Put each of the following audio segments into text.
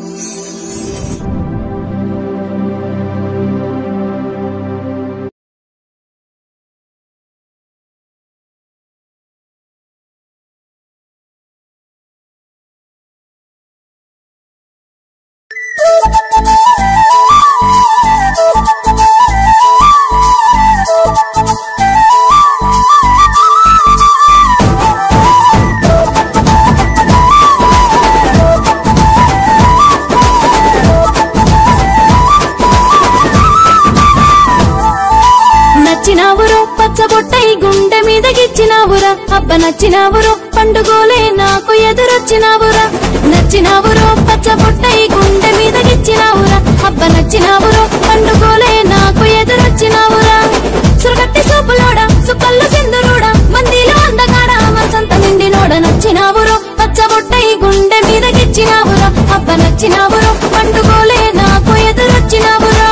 నచ్చినావురో పచ్చబొట్టై గుండె మీద గిచ్చినావురా అబ్బ నచ్చినావురో పండుగోలే నాకు ఎదురొచ్చినావురా నచ్చినావురో పచ్చబొట్టై గుండె మీద గిచ్చినావురా అబ్బ నచ్చినావురో పండుగోలే నాకు ఎదురొచ్చినావురా సురగట్టి సూపులోడ సుక్కల్లో సింధురుడా మందిలో అందగాడ మసంత నిండినోడ నచ్చినావురో పచ్చబొట్టై గుండె మీద గిచ్చినావురా అబ్బ నచ్చినావురో పండుగోలే నాకు ఎదురొచ్చినావురా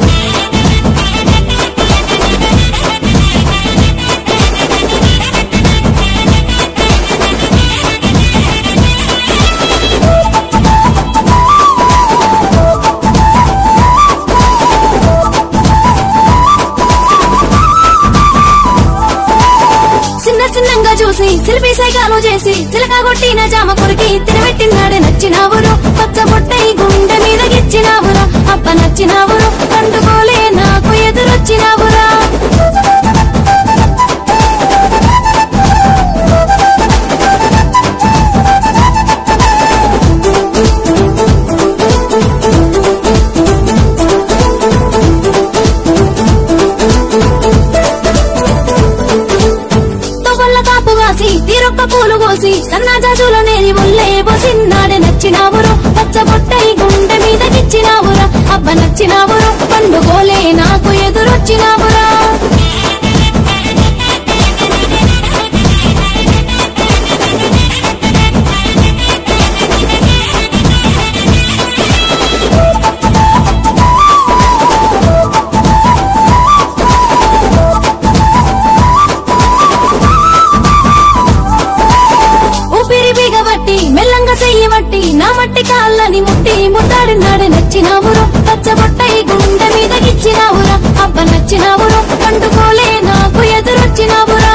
చిన్న చిన్నంగా చూసి సిలిపి సైకాలు చేసి చిలక కొట్టిన జామ కొరికి తినబెట్టినాడే నచ్చినావురు పచ్చబొట్టై గుండె మీద గిచ్చినావురా అబ్బ నచ్చినావురు పండుకోలే నాకు ఎదురొచ్చినావురా తొవ్వల్ల కాపు కాసి తీరొక్క పూలు కోసి సన్నాజాజుల నేరి ఒళ్ళే బొసిన్నాడే నచ్చినావురు పచ్చబొట్టై గుండె మీద గిచ్చినావురా అబ్బ నచ్చినావురు పండుకోలే నాకు ఎదురొచ్చినావురా ఊపిరి బిగబట్టి మెల్లంగా చెయ్యబట్టి నా మట్టి కాళ్ళని ముట్టి ముద్దాడినాడే నచ్చినావురు పచ్చబొట్టై గుండె మీద గిచ్చినావురా అబ్బ నచ్చినావురు పండుకోలే నాకు ఎదురొచ్చినావురా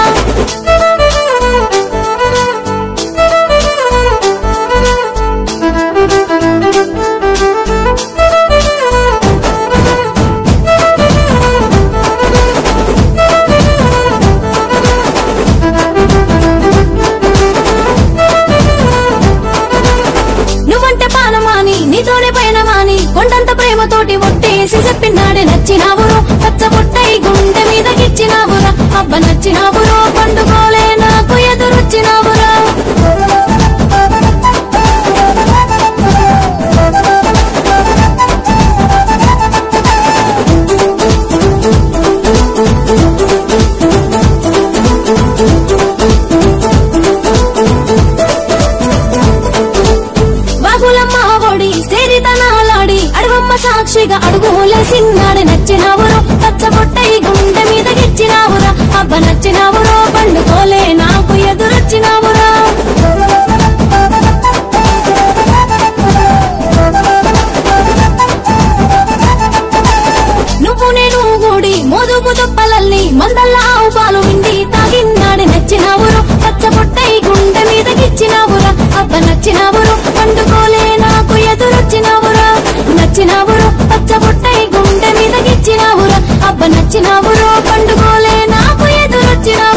నువ్వంటే పానమాని నీతోనే పయనమాని కొండంత ప్రేమతోటి ఒట్టేసి చెప్పినాడే నచ్చినావురు పచ్చబొట్టై గుండె మీద గిచ్చినావురా అబ్బ నచ్చినావురు పండుకోలే నాకు ఎదురొచ్చినావురా వాగులమ్మ ఒడి సేరితనాలాడి అడవమ్మ సాక్షిగా అడుగులేసిన్నాడు నచ్చినావురో పచ్చబొట్టై గుండె మీద గిచ్చినావురా అబ్బ నచ్చినావురో పండుకోలే నాకు ఎదురొచ్చినావురా నువ్వు నేను కూడి మోదుగు దుప్పలల్ని మందల్లా ఆవు పాలు విండి తాగిన్నాడు నచ్చినావురు పచ్చబొట్టై గుండె మీద గిచ్చినావురా అబ్బ నచ్చినావురు పండుకోలే నాకు ఎదురొచ్చినావురా నచ్చినావురు పచ్చబొట్టై గుండె మీద గిచ్చినావురా అబ్బ నచ్చినావురు పండుకోలే నాకు ఎదురొచ్చినావురా